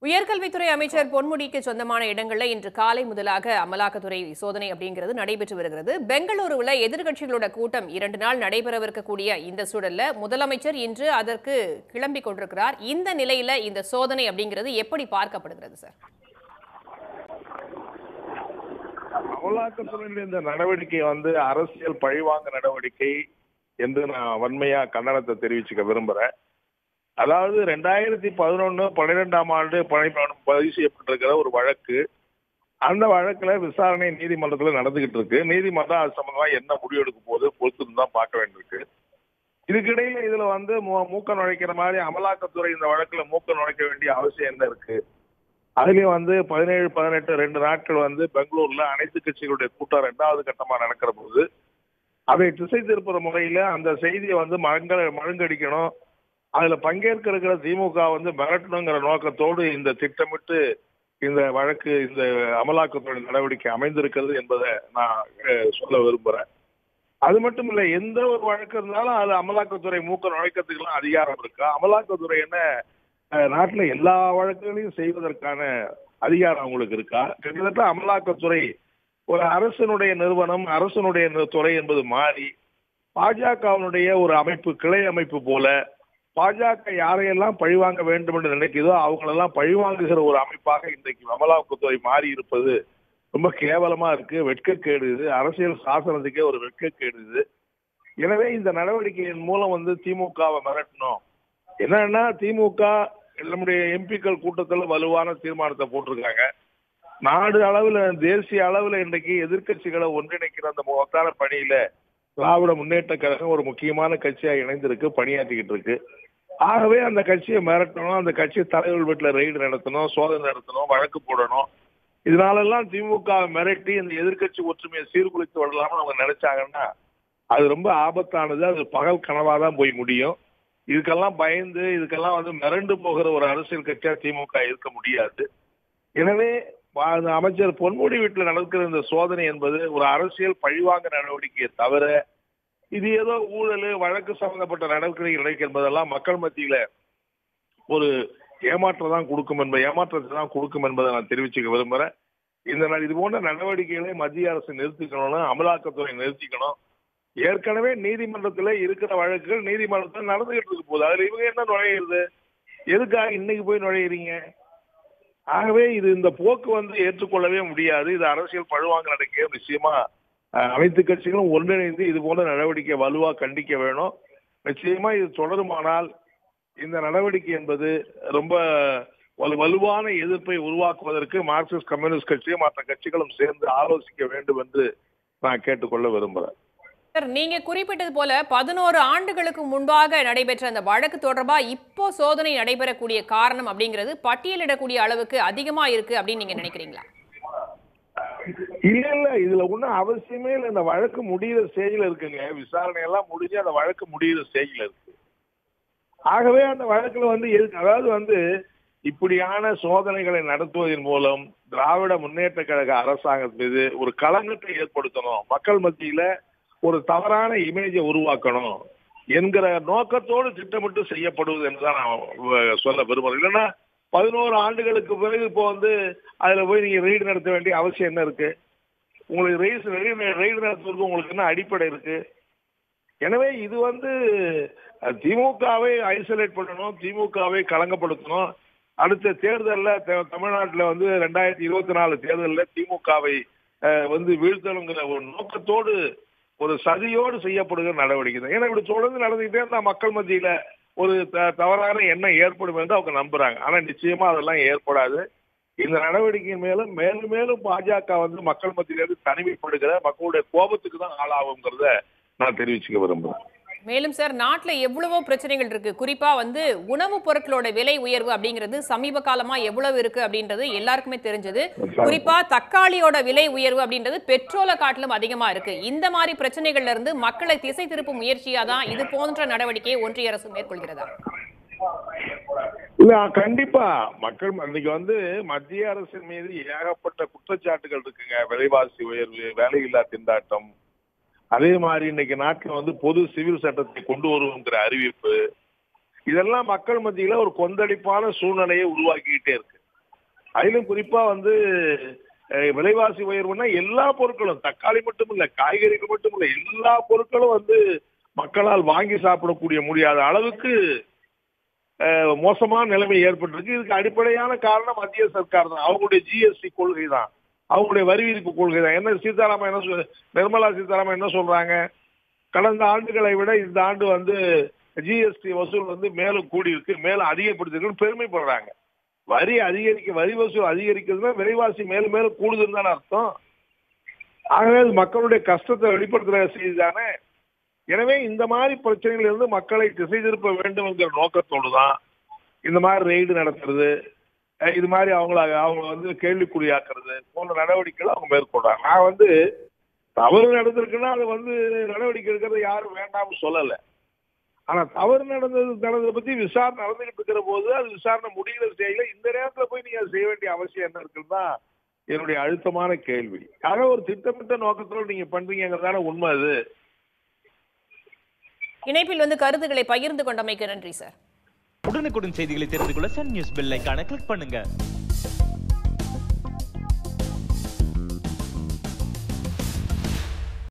உயர்கல்வித்துறை அமைச்சர் பொன்முடிக்கு சொந்தமான இடங்களில் இன்று காலை முதலாக அமலாக்கத்துறை சோதனை அப்படிங்கிறது நடைபெற்று வருகிறது பெங்களூருவில் எதிர்க்கட்சிகளோட கூட்டம் இரண்டு நாள் நடைபெறவிருக்கக்கூடிய இந்த சூழல்ல முதலமைச்சர் இன்று அதற்கு கிளம்பி கொண்டிருக்கிறார் இந்த நிலையில இந்த சோதனை அப்படிங்கிறது எப்படி பார்க்கப்படுகிறது சார் அமலாக்கத்துறையின் இந்த நடவடிக்கை வந்து அரசியல் பழிவாங்க நடவடிக்கை என்று நான் வன்மையா கண்டனத்தை தெரிவிச்சுக்க விரும்புறேன் அதாவது ரெண்டாயிரத்தி பதினொன்னு பன்னிரெண்டாம் ஆண்டு பணி- பதிவு செய்யப்பட்டிருக்கிற ஒரு வழக்கு அந்த வழக்குல விசாரணை நீதிமன்றத்துல நடந்துகிட்டு இருக்கு நீதிமன்றம் அது சம்பந்தமா என்ன முடிவு எடுக்க போகுது பொறுத்து தான் பார்க்க வேண்டியிருக்கு இதுக்கிடையில இதுல வந்து மு- மூக்க நுழைக்கிற மாதிரி அமலாக்கத்துறை இந்த வழக்குல மூக்க நுழைக்க வேண்டிய அவசியம் என்ன இருக்கு அதுலயும் வந்து பதினேழு பதினெட்டு ரெண்டு நாட்கள் வந்து பெங்களூர்ல அனைத்து கட்சிகளுடைய கூட்டம் ரெண்டாவது கட்டமா நடக்கிற போது அதை திசை திருப்புற முறையில அந்த செய்தியை வந்து மழங்க மழுங்கடிக்கணும் அதுல பங்கேற்க இருக்கிற திமுக வந்து மிரட்டணுங்கிற நோக்கத்தோடு இந்த திட்டமிட்டு இந்த வழக்கு இந்த அமலாக்கத்துறை நடவடிக்கை அமைந்திருக்கிறது என்பதை நான் அஹ், சொல்ல விரும்புறேன் அது மட்டும் இல்ல எந்த ஒரு வழக்கு இருந்தாலும் அது அமலாக்கத்துறை மூக்க நுழைக்கிறதுக்கெல்லாம் அதிகாரம் இருக்கா அமலாக்கத்துறை என்ன அஹ், நாட்டுல எல்லா வழக்குகளையும் செய்வதற்கான அதிகாரம் அவங்களுக்கு இருக்கா கிட்டத்தட்ட அமலாக்கத்துறை ஒரு அரசனுடைய நிறுவனம் அரசனுடைய நி- துறை என்பது மாறி பாஜகவினுடைய ஒரு அமைப்பு கிளை அமைப்பு போல பாஜக யாரையெல்லாம் பழிவாங்க வேண்டும் என்று நினைக்குதோ அவங்களெல்லாம் பழிவாங்குகிற ஒரு அமைப்பாக இன்றைக்கு அமலாக்கத்துறை மாறி இருப்பது ரொம்ப கேவலமா இருக்கு வெட்கக்கேடு இது அரசியல் சாசனத்துக்கே ஒரு வெட்கக்கேடு இது எனவே இந்த நடவடிக்கையின் மூலம் வந்து திமுகவை மிரட்டணும் என்னன்னா திமுக நம்முடைய எம்பிக்கள் கூட்டத்துல வலுவான தீர்மானத்தை போட்டிருக்காங்க நாடு அளவுல தேசிய அளவுல இன்றைக்கு எதிர்க்கட்சிகளை ஒன்றிணைக்கிற அந்த மகத்தான பணியில திராவிட முன்னேற்ற கழகம் ஒரு முக்கியமான கட்சியா இணைந்திருக்கு பணியாற்றிக்கிட்டு இருக்கு ஆகவே அந்த கட்சியை மிரட்டணும் அந்த கட்சி தலைவர் வீட்டுல ரெய்டு நடத்தணும் சோதனை நடத்தணும் வழக்கு போடணும் இதனாலெல்லாம் திமுக மிரட்டி இந்த எதிர்க்கட்சி ஒற்றுமையை சீர்குலைத்து விடலாம்னு அவங்க நினைச்சாங்கன்னா அது ரொம்ப ஆபத்தானது அது பகல் கனவா தான் போய் முடியும் இதுக்கெல்லாம் பயந்து இதுக்கெல்லாம் வந்து மிரண்டு போகிற ஒரு அரசியல் கட்சியா திமுக இருக்க முடியாது எனவே வா- அந்த அமைச்சர் பொன்முடி வீட்டில் நடக்கிற இந்த சோதனை என்பது ஒரு அரசியல் பழிவாங்க நடவடிக்கையை தவிர இது ஏதோ ஊழல் வழக்கு சம்பந்தப்பட்ட நடவடிக்கை நடக்க என்பதெல்லாம் மக்கள் மத்தியில ஒரு ஏமாற்றம் தான் கொடுக்கும் என்பது ஏமாற்றத்தை தான் கொடுக்கும் என்பதை நான் தெரிவிச்சுக்க விரும்புறேன் இந்த ந- இது போன்ற நடவடிக்கைகளை மத்திய அரசு நிறுத்திக்கணும்னு அமலாக்கத்துறை நிறுத்திக்கணும் ஏற்கனவே நீதிமன்றத்துல இருக்கிற வழக்குகள் நீதிமன்றத்தில் நடந்துகிட்டு இருக்கு போகுது அதுல இவங்க என்ன நுழையிறது எதுக்காக இன்னைக்கு போய் நுழையிறீங்க ஆகவே இது இந்த போக்கு வந்து ஏற்றுக்கொள்ளவே முடியாது இது அரசியல் பழுவாங்க நடக்க நிச்சயமா அஹ், அனைத்து கட்சிகளும் ஒன்றிணைந்து இது போன்ற நடவடிக்கை வலுவா கண்டிக்க வேணும் நிச்சயமா இது தொடருமானால் இந்த நடவடிக்கை என்பது ரொம்ப வலு- வலுவான எதிர்ப்பை உருவாக்குவதற்கு மார்க்சிஸ்ட் கம்யூனிஸ்ட் கட்சியும் மற்ற கட்சிகளும் சேர்ந்து ஆலோசிக்க வேண்டும் என்று நான் கேட்டுக்கொள்ள விரும்புறேன் சார் நீங்க குறிப்பிட்டது போல பதினோரு ஆண்டுகளுக்கு முன்பாக நடைபெற்ற அந்த வழக்கு தொடர்பா இப்போ சோதனை நடைபெறக்கூடிய காரணம் அப்படிங்கிறது பட்டியலிடக்கூடிய அளவுக்கு அதிகமா இருக்கு அப்படின்னு நீங்க நினைக்கிறீங்களா இல்ல இல்ல இதுல ஒண்ணும் அவசியமே இல்ல இந்த வழக்கு முடியிற ஸ்டேஜ்ல இருக்குங்க விசாரணை எல்லாம் முடிஞ்சு அந்த வழக்கு முடியிற ஸ்டேஜ்ல இருக்கு ஆகவே அந்த வழக்குல வந்து எதுக்கு அதாவது வந்து இப்படியான சோதனைகளை நடத்துவதன் மூலம் திராவிட முன்னேற்ற கழக அரசாங்கத்தின் மீது ஒரு களங்கத்தை ஏற்படுத்தணும் மக்கள் மத்தியில ஒரு தவறான இமேஜை உருவாக்கணும் என்கிற நோக்கத்தோடு திட்டமிட்டு செய்யப்படுவது என்றுதான் நான் வ- சொல்ல விரும்புறேன் இல்லைன்னா பதினோரு ஆண்டுகளுக்கு பிறகு இப்போ வந்து அதுல போய் நீங்க ரெய்டு நடத்த வேண்டிய அவசியம் என்ன இருக்கு உங்களுக்கு ரெய்ஸ் ரெய்டு நடத்துவதற்கு உங்களுக்கு என்ன அடிப்படை இருக்கு எனவே இது வந்து அஹ், திமுகவை ஐசோலேட் பண்ணணும் திமுகவை களங்கப்படுத்தணும் அடுத்த தேர்தல்ல த- தமிழ்நாட்டுல வந்து ரெண்டாயிரத்தி இருபத்தி நாலு தேர்தல்ல திமுகவை அஹ், வந்து வீழ்த்தணுங்கிற ஒரு நோக்கத்தோடு ஒரு சதியோடு செய்யப்படுகிற நடவடிக்கை தான் ஏன்னா இப்படி தொடர்ந்து நடந்துகிட்டே இருந்தா மக்கள் மத்தியில ஒரு த- தவறான எண்ணம் ஏற்படும் என்று அவங்க நம்புறாங்க ஆனா நிச்சயமா அதெல்லாம் ஏற்படாது இந்த நடவடிக்கையின் மேலும் மேலும் மேலும் பாஜக வந்து மக்கள் மத்தியிலிருந்து தனிமைப்படுகிற மக்களுடைய கோபத்துக்கு தான் ஆளாகுங்கிறத நான் தெரிவிச்சுக்க விரும்புறேன் மேலும் சார் நாட்டுல எவ்வளவோ பிரச்சனைகள் இருக்கு குறிப்பா வந்து உணவுப் பொருட்களோட விலை உயர்வு அப்படிங்கிறது சமீப காலமா எவ்வளவு இருக்கு அப்படின்றது எல்லாருக்குமே தெரிஞ்சது குறிப்பா தக்காளியோட விலை உயர்வு அப்படின்றது பெட்ரோலை காட்டிலும் அதிகமா இருக்கு இந்த மாதிரி பிரச்சனைகள்ல இருந்து மக்களை திசை திருப்பும் முயற்சியா தான் இது போன்ற நடவடிக்கையை ஒன்றிய அரசு மேற்கொள்கிறதா இல்ல கண்டிப்பா மக்கள் இன்னைக்கு வந்து மத்திய அரசின் மீது ஏகப்பட்ட குற்றச்சாட்டுகள் இருக்குங்க விலைவாசி உயர்வு வேலையில்லா திண்டாட்டம் அதே மாதிரி இன்னைக்கு நாட்டில் வந்து பொது சிவில் சட்டத்தை கொண்டு வருவோங்கிற அறிவிப்பு இதெல்லாம் மக்கள் மத்தியில ஒரு கொந்தளிப்பான சூழ்நிலையை உருவாக்கிக்கிட்டே இருக்கு அதிலும் குறிப்பா வந்து அஹ், விலைவாசி உயர்வுனா எல்லா பொருட்களும் தக்காளி மட்டும் இல்ல காய்கறிகள் மட்டும் இல்ல எல்லா பொருட்களும் வந்து மக்களால் வாங்கி சாப்பிடக்கூடிய முடியாத அளவுக்கு அஹ், மோசமான நிலைமை ஏற்பட்டிருக்கு இதுக்கு அடிப்படையான காரணம் மத்திய சர்க்கார் தான் அவங்களுடைய ஜிஎஸ்டி கொள்கை தான் அவங்களுடைய வரி விதிப்பு கொள்கை தான் என்ன சீதாராமன் என்ன சொல் நிர்மலா சீதாராமன் என்ன சொல்றாங்க கடந்த ஆண்டுகளை விட இந்த ஆண்டு வந்து ஜிஎஸ்டி வசூல் வந்து மேலும் கூடி இருக்கு மேலும் அதிகப்படுத்திருக்குன்னு பெருமைப்படுறாங்க வரி அதிகரிக்க வரி வசூல் அதிகரிக்கிறதுனா விலைவாசி மேலும் மேலும் கூடுதுன்னு தானே அர்த்தம் ஆகவே அது மக்களுடைய கஷ்டத்தை வெளிப்படுத்துற செய்தி தானே எனவே இந்த மாதிரி பிரச்சனைகள் இருந்து மக்களை திசை திருப்ப வேண்டும் என்கிற நோக்கத்தோடு தான் இந்த மாதிரி ரெய்டு நடத்துறது அஹ் இது மாதிரி அவங்கள அவங்க வந்து கேள்விக்குறியாக்குறது போன்ற நடவடிக்கைகளை அவங்க மேற்கொள்றாங்க நான் வந்து தவறு நடந்திருக்குன்னா அதை வந்து நடவடிக்கை எடுக்கிறது யாரும் வேண்டாம்னு சொல்லலை ஆனா தவறு நடந்தது நடந்ததை பத்தி விசாரணை நடந்துகிட்டு இருக்கிற போது அது விசாரணை முடிகிற ஸ்டேஜ்ல இந்த நேரத்துல போய் நீங்க அதை செய்ய வேண்டிய அவசியம் என்ன இருக்குன்னு தான் என்னுடைய அழுத்தமான கேள்வி ஆக ஒரு திட்டமிட்ட நோக்கத்தோட நீங்க பண்றீங்கிறதான உண்மை அது இணைப்பில் வந்து கருத்துக்களை பகிர்ந்து கொண்டமைக்கு நன்றி சார் உடனுக்குடன் செய்திகளை தெரிந்து கொள்ள சன் நியூஸ் பெல் ஐகானை கிளிக் பண்ணுங்க